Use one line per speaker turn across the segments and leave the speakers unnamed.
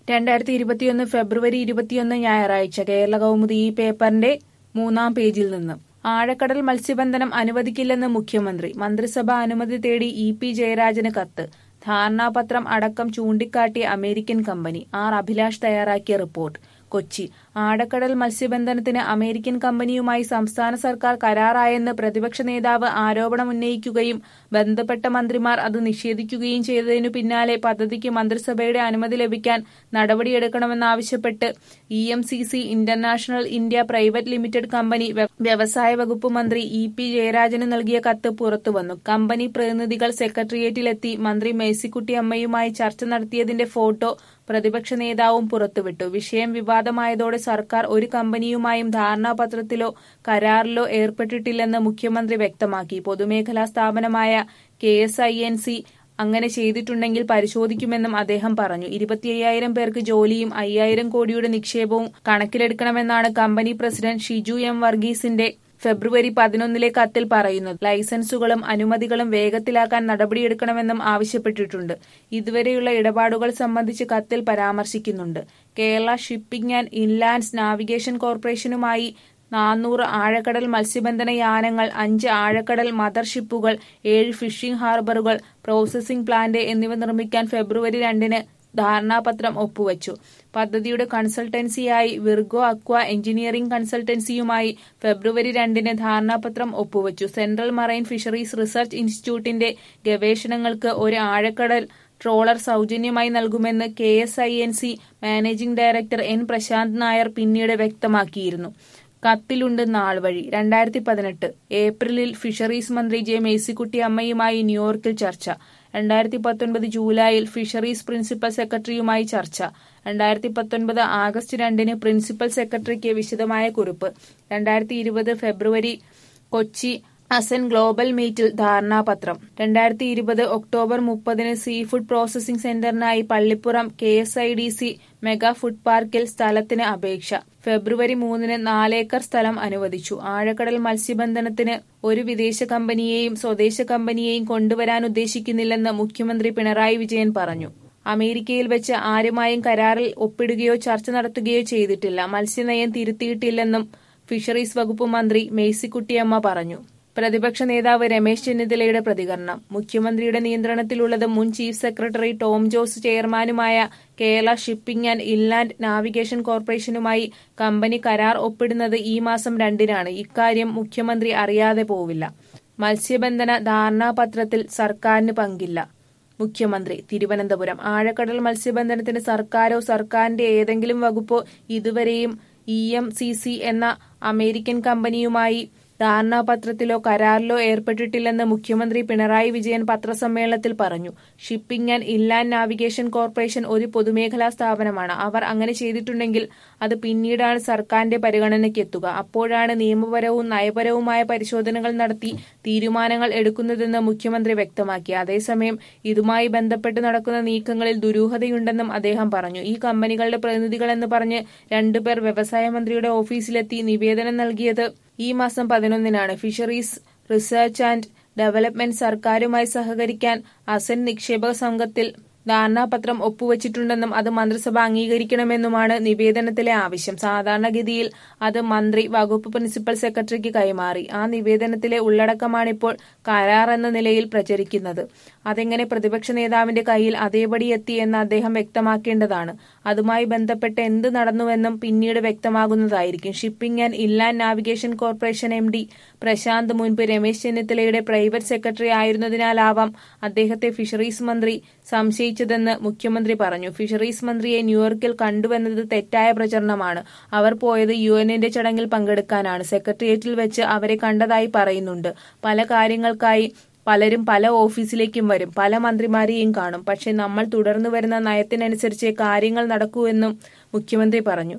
രണ്ടായിരത്തി ഇരുപത്തിയൊന്ന് ഫെബ്രുവരി ഇരുപത്തിയൊന്ന് ഞായറാഴ്ച കേരള കൗമുദി ഈ പേപ്പറിന്റെ മൂന്നാം പേജിൽ നിന്ന് ആഴക്കടൽ മത്സ്യബന്ധനം അനുവദിക്കില്ലെന്ന് മുഖ്യമന്ത്രി മന്ത്രിസഭ അനുമതി തേടി ഇ പി ജയരാജന് കത്ത് ധാരണാപത്രം അടക്കം ചൂണ്ടിക്കാട്ടിയ അമേരിക്കൻ കമ്പനി ആർ അഭിലാഷ് തയ്യാറാക്കിയ റിപ്പോർട്ട് കൊച്ചി ആഴക്കടൽ മത്സ്യബന്ധനത്തിന് അമേരിക്കൻ കമ്പനിയുമായി സംസ്ഥാന സർക്കാർ കരാറായെന്ന് പ്രതിപക്ഷ നേതാവ് ആരോപണമുന്നയിക്കുകയും ബന്ധപ്പെട്ട മന്ത്രിമാർ അത് നിഷേധിക്കുകയും ചെയ്തതിനു പിന്നാലെ പദ്ധതിക്ക് മന്ത്രിസഭയുടെ അനുമതി ലഭിക്കാൻ നടപടിയെടുക്കണമെന്നാവശ്യപ്പെട്ട് E M C C international India private limited company വ്യ- വ്യവസായ വകുപ്പ് മന്ത്രി ഇ പി ജയരാജന് നൽകിയ കത്ത് പുറത്തുവന്നു കമ്പനി പ്രതിനിധികൾ സെക്രട്ടേറിയറ്റിലെത്തി മന്ത്രി മേഴ്സിക്കുട്ടിയമ്മയുമായി ചർച്ച നടത്തിയതിന്റെ ഫോട്ടോ പ്രതിപക്ഷ നേതാവും പുറത്തുവിട്ടു വിഷയം വിവാദമായതോടെ സർക്കാർ ഒരു കമ്പനിയുമായും ധാരണാപത്രത്തിലോ കരാറിലോ ഏർപ്പെട്ടിട്ടില്ലെന്ന് മുഖ്യമന്ത്രി വ്യക്തമാക്കി പൊതുമേഖലാ സ്ഥാപനമായ K S I N C അങ്ങനെ ചെയ്തിട്ടുണ്ടെങ്കിൽ പരിശോധിക്കുമെന്നും അദ്ദേഹം പറഞ്ഞു ഇരുപത്തി അയ്യായിരം പേർക്ക് ജോലിയും അയ്യായിരം കോടിയുടെ നിക്ഷേപവും കണക്കിലെടുക്കണമെന്നാണ് കമ്പനി പ്രസിഡന്റ് ഷിജു എം വർഗീസിന്റെ ഫെബ്രുവരി പതിനൊന്നിലെ കത്തിൽ പറയുന്നത് ലൈസൻസുകളും അനുമതികളും വേഗത്തിലാക്കാൻ നടപടിയെടുക്കണമെന്നും ആവശ്യപ്പെട്ടിട്ടുണ്ട് ഇതുവരെയുള്ള ഇടപാടുകൾ സംബന്ധിച്ച് കത്തിൽ പരാമർശിക്കുന്നുണ്ട് Kerala shipping and inlands navigation കോർപ്പറേഷനുമായി നാനൂറ് ആഴക്കടൽ മത്സ്യബന്ധന യാനങ്ങൾ അഞ്ച് ആഴക്കടൽ മദർഷിപ്പുകൾ ഏഴ് ഫിഷിംഗ് ഹാർബറുകൾ പ്രോസസിംഗ് പ്ലാന്റ് എന്നിവ നിർമ്മിക്കാൻ ഫെബ്രുവരി രണ്ടിന് ധാരണാപത്രം ഒപ്പുവച്ചു പദ്ധതിയുടെ കൺസൾട്ടൻസിയായി വിർഗോ അക്വ എഞ്ചിനീയറിംഗ് കൺസൾട്ടൻസിയുമായി ഫെബ്രുവരി രണ്ടിന് ധാരണാപത്രം ഒപ്പുവച്ചു സെൻട്രൽ മറൈൻ ഫിഷറീസ് റിസർച്ച് ഇൻസ്റ്റിറ്റ്യൂട്ടിന്റെ ഗവേഷണങ്ങൾക്ക് ഒരു ആഴക്കടൽ ട്രോളർ സൗജന്യമായി നൽകുമെന്ന് K S I N C managing director N Prashanth Nair പിന്നീട് വ്യക്തമാക്കിയിരുന്നു കത്തിലുണ്ട് നാൾ വഴി രണ്ടായിരത്തി പതിനെട്ട് ഏപ്രിലിൽ ഫിഷറീസ് മന്ത്രി ജെ മേഴ്സിക്കുട്ടി അമ്മയുമായി ന്യൂയോർക്കിൽ ചർച്ച രണ്ടായിരത്തി പത്തൊൻപത് ജൂലൈയിൽ ഫിഷറീസ് പ്രിൻസിപ്പൽ സെക്രട്ടറിയുമായി ചർച്ച രണ്ടായിരത്തി പത്തൊൻപത് ആഗസ്റ്റ് രണ്ടിന് പ്രിൻസിപ്പൽ സെക്രട്ടറിക്ക് വിശദമായ കുറിപ്പ് രണ്ടായിരത്തി ഇരുപത് ഫെബ്രുവരി കൊച്ചി അസൻ ഗ്ലോബൽ മീറ്റിൽ ധാരണാപത്രം രണ്ടായിരത്തി ഇരുപത് ഒക്ടോബർ മുപ്പതിന് സീ ഫുഡ് പ്രോസസിംഗ് സെന്ററിനായി Pallippuram K S I D C mega food പാർക്കിൽ സ്ഥലത്തിന് അപേക്ഷ ഫെബ്രുവരി മൂന്നിന് നാലേക്കർ സ്ഥലം അനുവദിച്ചു ആഴക്കടൽ മത്സ്യബന്ധനത്തിന് ഒരു വിദേശ കമ്പനിയെയും സ്വദേശ കമ്പനിയെയും കൊണ്ടുവരാൻ ഉദ്ദേശിക്കുന്നില്ലെന്ന് മുഖ്യമന്ത്രി പിണറായി വിജയൻ പറഞ്ഞു അമേരിക്കയിൽ വെച്ച് ആരുമായും കരാറിൽ ഒപ്പിടുകയോ ചർച്ച നടത്തുകയോ ചെയ്തിട്ടില്ല മത്സ്യനയം തിരുത്തിയിട്ടില്ലെന്നും ഫിഷറീസ് വകുപ്പ് മന്ത്രി മേഴ്സിക്കുട്ടിയമ്മ പറഞ്ഞു പ്രതിപക്ഷ നേതാവ് രമേശ് ചെന്നിത്തലയുടെ പ്രതികരണം മുഖ്യമന്ത്രിയുടെ നിയന്ത്രണത്തിലുള്ളത് മുൻ ചീഫ് സെക്രട്ടറി ടോം ജോസ് ചെയർമാനുമായ Kerala shipping and inland navigation കോർപ്പറേഷനുമായി കമ്പനി കരാർ ഒപ്പിടുന്നത് ഈ മാസം രണ്ടിനാണ് ഇക്കാര്യം മുഖ്യമന്ത്രി അറിയാതെ പോവില്ല മത്സ്യബന്ധന ധാരണാപത്രത്തിൽ സർക്കാരിന് പങ്കില്ല മുഖ്യമന്ത്രി തിരുവനന്തപുരം ആഴക്കടൽ മത്സ്യബന്ധനത്തിന് സർക്കാരോ സർക്കാരിന്റെ ഏതെങ്കിലും വകുപ്പോ ഇതുവരെയും ഇ എം സി സി എന്ന അമേരിക്കൻ കമ്പനിയുമായി ധാരണാപത്രത്തിലോ കരാറിലോ ഏർപ്പെട്ടിട്ടില്ലെന്ന് മുഖ്യമന്ത്രി പിണറായി വിജയൻ പത്രസമ്മേളനത്തിൽ പറഞ്ഞു shipping and inland navigation corporation ഒരു പൊതുമേഖലാ സ്ഥാപനമാണ് അവർ അങ്ങനെ ചെയ്തിട്ടുണ്ടെങ്കിൽ അത് പിന്നീടാണ് സർക്കാരിന്റെ പരിഗണനയ്ക്കെത്തുക അപ്പോഴാണ് നിയമപരവും നയപരവുമായ പരിശോധനകൾ നടത്തി തീരുമാനങ്ങൾ എടുക്കുന്നതെന്ന് മുഖ്യമന്ത്രി വ്യക്തമാക്കി അതേസമയം ഇതുമായി ബന്ധപ്പെട്ട് നടക്കുന്ന നീക്കങ്ങളിൽ ദുരൂഹതയുണ്ടെന്നും അദ്ദേഹം പറഞ്ഞു ഈ കമ്പനികളുടെ പ്രതിനിധികളെന്ന് പറഞ്ഞ് രണ്ടുപേർ വ്യവസായ മന്ത്രിയുടെ ഓഫീസിലെത്തി നിവേദനം നൽകിയത് ഈ മാസം പതിനൊന്നിനാണ് ഫിഷറീസ് റിസർച്ച് ആൻഡ് ഡെവലപ്മെന്റ് സർക്കാരുമായി സഹകരിക്കാൻ അസൻ നിക്ഷേപക സംഘത്തിൽ ധാരണാപത്രം ഒപ്പുവച്ചിട്ടുണ്ടെന്നും അത് മന്ത്രിസഭ അംഗീകരിക്കണമെന്നുമാണ് നിവേദനത്തിലെ ആവശ്യം സാധാരണഗതിയിൽ അത് മന്ത്രി വകുപ്പ് പ്രിൻസിപ്പൽ സെക്രട്ടറിക്ക് കൈമാറി ആ നിവേദനത്തിലെ ഉള്ളടക്കമാണിപ്പോൾ കരാർ എന്ന നിലയിൽ പ്രചരിക്കുന്നത് അതെങ്ങനെ പ്രതിപക്ഷ നേതാവിന്റെ കയ്യിൽ അതേപടി എത്തി എന്ന് അദ്ദേഹം വ്യക്തമാക്കേണ്ടതാണ് അതുമായി ബന്ധപ്പെട്ട് എന്ത് നടന്നുവെന്നും പിന്നീട് വ്യക്തമാകുന്നതായിരിക്കും shipping and inland navigation corporation M D Prashanth മുൻപ് രമേശ് ചെന്നിത്തലയുടെ പ്രൈവറ്റ് സെക്രട്ടറി ആയിരുന്നതിനാലാവാം അദ്ദേഹത്തെ ഫിഷറീസ് മന്ത്രി സംശയിച്ചതെന്ന് മുഖ്യമന്ത്രി പറഞ്ഞു ഫിഷറീസ് മന്ത്രിയെ ന്യൂയോർക്കിൽ കണ്ടുവെന്നത് തെറ്റായ പ്രചരണമാണ് അവർ പോയത് യു എന്നിന്റെ ചടങ്ങിൽ പങ്കെടുക്കാനാണ് സെക്രട്ടേറിയറ്റിൽ വെച്ച് അവരെ കണ്ടതായി പറയുന്നുണ്ട് പല കാര്യങ്ങൾക്കായി പലരും പല ഓഫീസിലേക്കും വരും പല മന്ത്രിമാരെയും കാണും പക്ഷെ നമ്മൾ തുടർന്നു വരുന്ന നയത്തിനനുസരിച്ച് കാര്യങ്ങൾ നടക്കൂ എന്നും മുഖ്യമന്ത്രി പറഞ്ഞു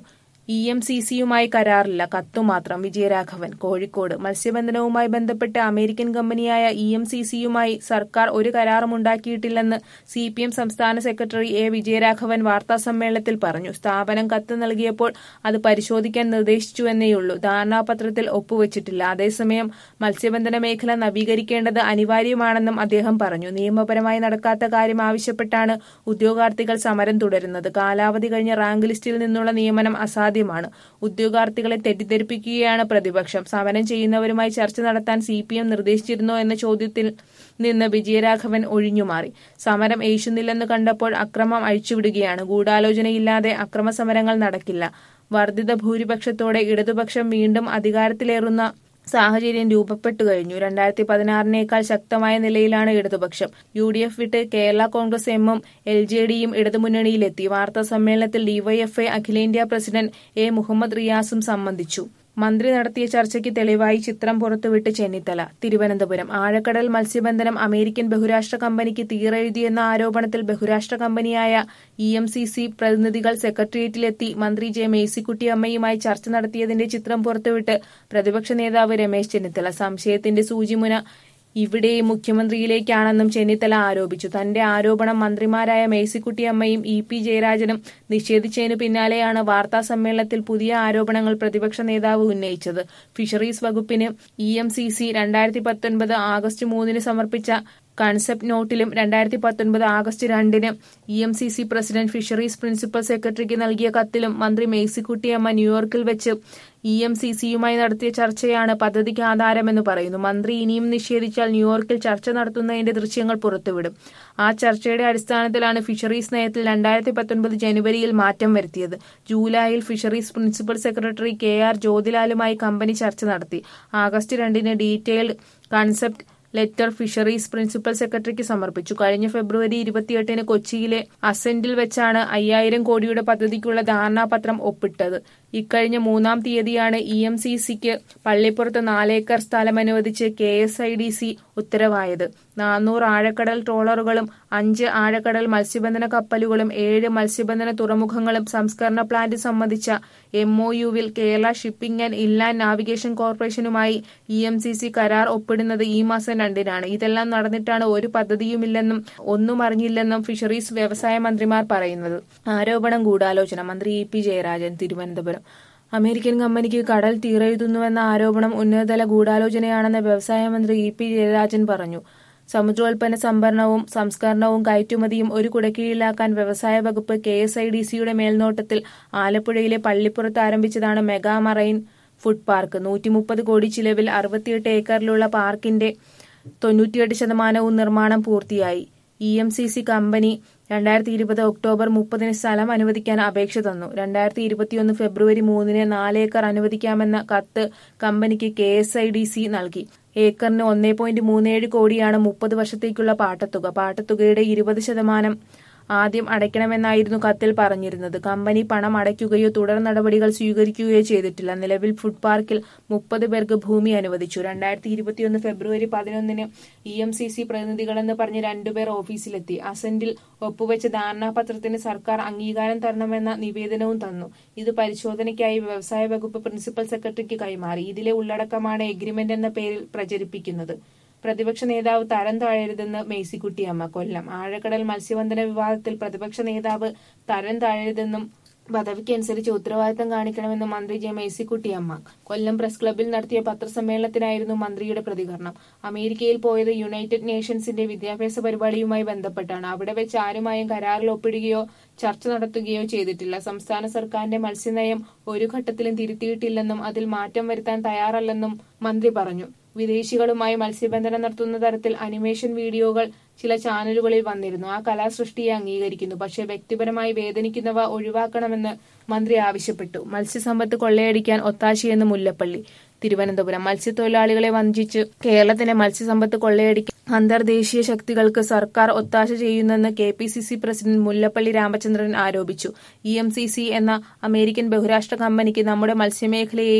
ഇ എം സി സിയുമായി കരാറില്ല കത്തുമാത്രം വിജയരാഘവൻ കോഴിക്കോട് മത്സ്യബന്ധനവുമായി ബന്ധപ്പെട്ട് അമേരിക്കൻ കമ്പനിയായ ഇ എം സി സിയുമായി സർക്കാർ ഒരു കരാറും ഉണ്ടാക്കിയിട്ടില്ലെന്ന് സി പി എം സംസ്ഥാന സെക്രട്ടറി എ വിജയരാഘവൻ വാർത്താസമ്മേളനത്തിൽ പറഞ്ഞു സ്ഥാപനം കത്ത് നൽകിയപ്പോൾ അത് പരിശോധിക്കാൻ നിർദ്ദേശിച്ചുവെന്നേയുള്ളൂ ധാരണാപത്രത്തിൽ ഒപ്പുവച്ചിട്ടില്ല അതേസമയം മത്സ്യബന്ധന മേഖല നവീകരിക്കേണ്ടത് അനിവാര്യമാണെന്നും അദ്ദേഹം പറഞ്ഞു നിയമപരമായി നടക്കാത്ത കാര്യം ആവശ്യപ്പെട്ടാണ് ഉദ്യോഗാർത്ഥികൾ സമരം തുടരുന്നത് കാലാവധി കഴിഞ്ഞ റാങ്ക് ലിസ്റ്റിൽ നിന്നുള്ള നിയമനം അസാധ്യമാണ് ഉദ്യോഗാർത്ഥികളെ തെറ്റിദ്ധരിപ്പിക്കുകയാണ് പ്രതിപക്ഷം സമരം ചെയ്യുന്നവരുമായി ചർച്ച നടത്താൻ സി പി എം നിർദ്ദേശിച്ചിരുന്നോ എന്ന ചോദ്യത്തിൽ നിന്ന് വിജയരാഘവൻ ഒഴിഞ്ഞുമാറി സമരം ഏശുന്നില്ലെന്ന് കണ്ടപ്പോൾ അക്രമം അഴിച്ചുവിടുകയാണ് ഗൂഢാലോചനയില്ലാതെ അക്രമ സമരങ്ങൾ നടക്കില്ല വർദ്ധിത ഭൂരിപക്ഷത്തോടെ ഇടതുപക്ഷം വീണ്ടും അധികാരത്തിലേറുന്ന സാഹചര്യം രൂപപ്പെട്ടു കഴിഞ്ഞു രണ്ടായിരത്തി പതിനാറിനേക്കാൾ ശക്തമായ നിലയിലാണ് ഇടതുപക്ഷം യു ഡി എഫ് വിട്ട് കേരള കോൺഗ്രസ് എമ്മും എൽ ജെ ഡിയും ഇടതുമുന്നണിയിലെത്തി വാർത്താ സമ്മേളനത്തിൽ ഡിവൈഎഫ്ഐ അഖിലേന്ത്യാ പ്രസിഡന്റ് എ മുഹമ്മദ് റിയാസും സംബന്ധിച്ചു മന്ത്രി നടത്തിയ ചർച്ചയ്ക്ക് തെളിവായി ചിത്രം പുറത്തുവിട്ട് ചെന്നിത്തല തിരുവനന്തപുരം ആഴക്കടൽ മത്സ്യബന്ധനം അമേരിക്കൻ ബഹുരാഷ്ട്ര കമ്പനിക്ക് തീരെഴുതിയെന്ന ആരോപണത്തിൽ ബഹുരാഷ്ട്ര കമ്പനിയായ ഇ എം സി സി പ്രതിനിധികൾ സെക്രട്ടേറിയറ്റിലെത്തി മന്ത്രി ജെ മേഴ്സിക്കുട്ടിയമ്മയുമായി ചർച്ച നടത്തിയതിന്റെ ചിത്രം പുറത്തുവിട്ട് പ്രതിപക്ഷ നേതാവ് രമേശ് ചെന്നിത്തല സംശയത്തിന്റെ സൂചിമുന ഇവിടെയും മുഖ്യമന്ത്രിയിലേക്കാണെന്നും ചെന്നിത്തല ആരോപിച്ചു തന്റെ ആരോപണം മന്ത്രിമാരായ മേഴ്സിക്കുട്ടിയമ്മയും ഇ പി ജയരാജനും നിഷേധിച്ചതിനു പിന്നാലെയാണ് വാർത്താ സമ്മേളനത്തിൽ പുതിയ ആരോപണങ്ങൾ പ്രതിപക്ഷ നേതാവ് ഉന്നയിച്ചത് ഫിഷറീസ് വകുപ്പിന് ഇ എം സി സി രണ്ടായിരത്തി പത്തൊൻപത് ആഗസ്റ്റ് മൂന്നിന് സമർപ്പിച്ച കൺസെപ്റ്റ് നോട്ടിലും രണ്ടായിരത്തി പത്തൊൻപത് ആഗസ്റ്റ് രണ്ടിന് E M C C president fisheries principal സെക്രട്ടറിക്ക് നൽകിയ കത്തിലും മന്ത്രി മേഴ്സിക്കുട്ടിയമ്മ ന്യൂയോർക്കിൽ വെച്ച് ഇ എം സി സിയുമായി നടത്തിയ ചർച്ചയാണ് പദ്ധതിക്ക് ആധാരമെന്ന് പറയുന്നു മന്ത്രി ഇനിയും നിഷേധിച്ചാൽ ന്യൂയോർക്കിൽ ചർച്ച നടത്തുന്നതിന്റെ ദൃശ്യങ്ങൾ പുറത്തുവിടും ആ ചർച്ചയുടെ അടിസ്ഥാനത്തിലാണ് ഫിഷറീസ് നയത്തിൽ രണ്ടായിരത്തി പത്തൊൻപത് ജനുവരിയിൽ മാറ്റം വരുത്തിയത് ജൂലൈയിൽ fisheries principal secretary K R ജ്യോതിലാലുമായി കമ്പനി ചർച്ച നടത്തി ആഗസ്റ്റ് രണ്ടിന് detailed concept letter fisheries principal സെക്രട്ടറിക്ക് സമർപ്പിച്ചു കഴിഞ്ഞ ഫെബ്രുവരി ഇരുപത്തിയെട്ടിന് കൊച്ചിയിലെ അസെന്റിൽ വെച്ചാണ് അയ്യായിരം കോടിയുടെ പദ്ധതിക്കുള്ള ധാരണാപത്രം ഒപ്പിട്ടത് ഇക്കഴിഞ്ഞ മൂന്നാം തീയതിയാണ് ഇ എം സി സിക്ക് പള്ളിപ്പുറത്ത് നാലേക്കർ സ്ഥലം അനുവദിച്ച് K S I D C ഉത്തരവായത് നാനൂറ് ആഴക്കടൽ ട്രോളറുകളും അഞ്ച് ആഴക്കടൽ മത്സ്യബന്ധന കപ്പലുകളും ഏഴ് മത്സ്യബന്ധന തുറമുഖങ്ങളും സംസ്കരണ പ്ലാന്റ് സംബന്ധിച്ച എം ഒ യുവിൽ Kerala shipping and inland navigation കോർപ്പറേഷനുമായി ഇ എം സി സി കരാർ ഒപ്പിടുന്നത് ഈ മാസം രണ്ടിനാണ് ഇതെല്ലാം നടന്നിട്ടാണ് ഒരു പദ്ധതിയുമില്ലെന്നും ഒന്നും അറിഞ്ഞില്ലെന്നും ഫിഷറീസ് വ്യവസായ മന്ത്രിമാർ പറയുന്നത് ആരോപണം ഗൂഢാലോചന മന്ത്രി E P Jayarajan Thiruvananthapuram American കമ്പനിക്ക് കടൽ തീരെഴുതുന്നുവെന്ന ആരോപണം ഉന്നതതല ഗൂഢാലോചനയാണെന്ന് വ്യവസായ മന്ത്രി ഇ പി ജയരാജൻ പറഞ്ഞു സമുദ്രോൽപ്പന്ന സംഭരണവും സംസ്കരണവും കയറ്റുമതിയും ഒരു കുടക്കീഴിലാക്കാൻ വ്യവസായ വകുപ്പ് കെ എസ് ഐ ഡി സിയുടെ മേൽനോട്ടത്തിൽ ആലപ്പുഴയിലെ പള്ളിപ്പുറത്ത് ആരംഭിച്ചതാണ് മെഗാ മറൈൻ ഫുഡ് പാർക്ക് നൂറ്റി മുപ്പത് കോടി ചിലവിൽ അറുപത്തിയെട്ട് ഏക്കറിലുള്ള പാർക്കിന്റെ തൊണ്ണൂറ്റിയെട്ട് ശതമാനവും നിർമ്മാണം പൂർത്തിയായി E M C C company രണ്ടായിരത്തി ഇരുപത് ഒക്ടോബർ മുപ്പതിന് സ്ഥലം അനുവദിക്കാൻ അപേക്ഷ തന്നു രണ്ടായിരത്തി ഇരുപത്തിയൊന്ന് ഫെബ്രുവരി മൂന്നിന് നാല് ഏക്കർ അനുവദിക്കാമെന്ന കത്ത് കമ്പനിക്ക് K S I D C നൽകി ഏക്കറിന് ഒന്നേ പോയിന്റ് മൂന്നേഴ് കോടിയാണ് മുപ്പത് വർഷത്തേക്കുള്ള പാട്ടത്തുക പാട്ടത്തുകയുടെ ഇരുപത് ശതമാനം ആദ്യം അടയ്ക്കണമെന്നായിരുന്നു കത്തിൽ പറഞ്ഞിരുന്നത് കമ്പനി പണം അടയ്ക്കുകയോ തുടർ നടപടികൾ സ്വീകരിക്കുകയോ ചെയ്തിട്ടില്ല നിലവിൽ ഫുഡ് പാർക്കിൽ മുപ്പത് പേർക്ക് ഭൂമി അനുവദിച്ചു രണ്ടായിരത്തി ഇരുപത്തിയൊന്ന് ഫെബ്രുവരി പതിനൊന്നിന് ഇ എം സി സി പ്രതിനിധികളെന്ന് പറഞ്ഞ് രണ്ടുപേർ ഓഫീസിലെത്തി അസന്റിൽ ഒപ്പുവെച്ച ധാരണാപത്രത്തിന് സർക്കാർ അംഗീകാരം തരണമെന്ന നിവേദനവും തന്നു ഇത് പരിശോധനയ്ക്കായി വ്യവസായ വകുപ്പ് പ്രിൻസിപ്പൽ സെക്രട്ടറിക്ക് കൈമാറി ഇതിലെ ഉള്ളടക്കമാണ് എഗ്രിമെന്റ് എന്ന പേരിൽ പ്രചരിപ്പിക്കുന്നത് പ്രതിപക്ഷ നേതാവ് തരം താഴരുതെന്ന് മേഴ്സിക്കുട്ടിയമ്മ കൊല്ലം ആഴക്കടൽ മത്സ്യബന്ധന വിവാദത്തിൽ പ്രതിപക്ഷ നേതാവ് തരം താഴരുതെന്നും പദവിക്കനുസരിച്ച് ഉത്തരവാദിത്തം കാണിക്കണമെന്ന് മന്ത്രി ജെ മേഴ്സിക്കുട്ടിയമ്മ കൊല്ലം പ്രസ് ക്ലബിൽ നടത്തിയ പത്രസമ്മേളനത്തിനായിരുന്നു മന്ത്രിയുടെ പ്രതികരണം അമേരിക്കയിൽ പോയത് യുണൈറ്റഡ് നേഷൻസിന്റെ വിദ്യാഭ്യാസ പരിപാടിയുമായി ബന്ധപ്പെട്ടാണ് അവിടെ വെച്ച് ആരുമായും കരാറിൽ ഒപ്പിടുകയോ ചർച്ച നടത്തുകയോ ചെയ്തിട്ടില്ല സംസ്ഥാന സർക്കാരിന്റെ മത്സ്യനയം ഒരു ഘട്ടത്തിലും തിരുത്തിയിട്ടില്ലെന്നും അതിൽ മാറ്റം വരുത്താൻ തയ്യാറല്ലെന്നും മന്ത്രി പറഞ്ഞു വിദേശികളുമായി മത്സ്യബന്ധനം നടത്തുന്ന തരത്തിൽ അനിമേഷൻ വീഡിയോകൾ ചില ചാനലുകളിൽ വന്നിരുന്നു ആ കലാസൃഷ്ടിയെ അംഗീകരിക്കുന്നു പക്ഷേ വ്യക്തിപരമായി വേദനിക്കുന്നവ ഒഴിവാക്കണമെന്ന് മന്ത്രി ആവശ്യപ്പെട്ടു മത്സ്യസമ്പത്ത് കൊള്ളയടിക്കാൻ ഒത്താശയെന്ന് മുല്ലപ്പള്ളി തിരുവനന്തപുരം മത്സ്യത്തൊഴിലാളികളെ വഞ്ചിച്ച് കേരളത്തിന്റെ മത്സ്യസമ്പത്ത് കൊള്ളയടിക്കാൻ അന്തർദേശീയ ശക്തികൾക്ക് സർക്കാർ ഒത്താശ ചെയ്യുന്നെന്ന് K P C C president Mullappally Ramachandran ആരോപിച്ചു ഇ എം സി സി എന്ന അമേരിക്കൻ ബഹുരാഷ്ട്ര കമ്പനിക്ക് നമ്മുടെ മത്സ്യമേഖലയെയും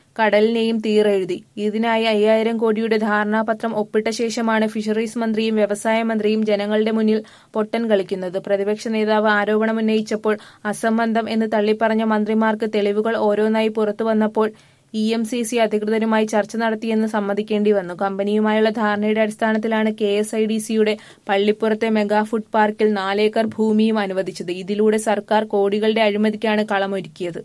കടലിനെയും തീറെഴുതി ഇതിനായി അയ്യായിരം കോടിയുടെ ധാരണാപത്രം ഒപ്പിട്ട ശേഷമാണ് ഫിഷറീസ് മന്ത്രിയും വ്യവസായ മന്ത്രിയും ജനങ്ങളുടെ മുന്നിൽ പൊട്ടൻ കളിക്കുന്നത് പ്രതിപക്ഷ നേതാവ് ആരോപണമുന്നയിച്ചപ്പോൾ അസംബന്ധം എന്ന് തള്ളിപ്പറഞ്ഞ മന്ത്രിമാർക്ക് തെളിവുകൾ ഓരോന്നായി പുറത്തു വന്നപ്പോൾ ഇ എം സി സി അധികൃതരുമായി ചർച്ച നടത്തിയെന്ന് സമ്മതിക്കേണ്ടി വന്നു കമ്പനിയുമായുള്ള ധാരണയുടെ അടിസ്ഥാനത്തിലാണ് കെ എസ് ഐ ഡി സിയുടെ പള്ളിപ്പുറത്തെ മെഗാ ഫുഡ് പാർക്കിൽ നാലേക്കർ ഭൂമിയും അനുവദിച്ചത് ഇതിലൂടെ സർക്കാർ കോടികളുടെ അഴിമതിക്കാണ് കളമൊരുക്കിയത്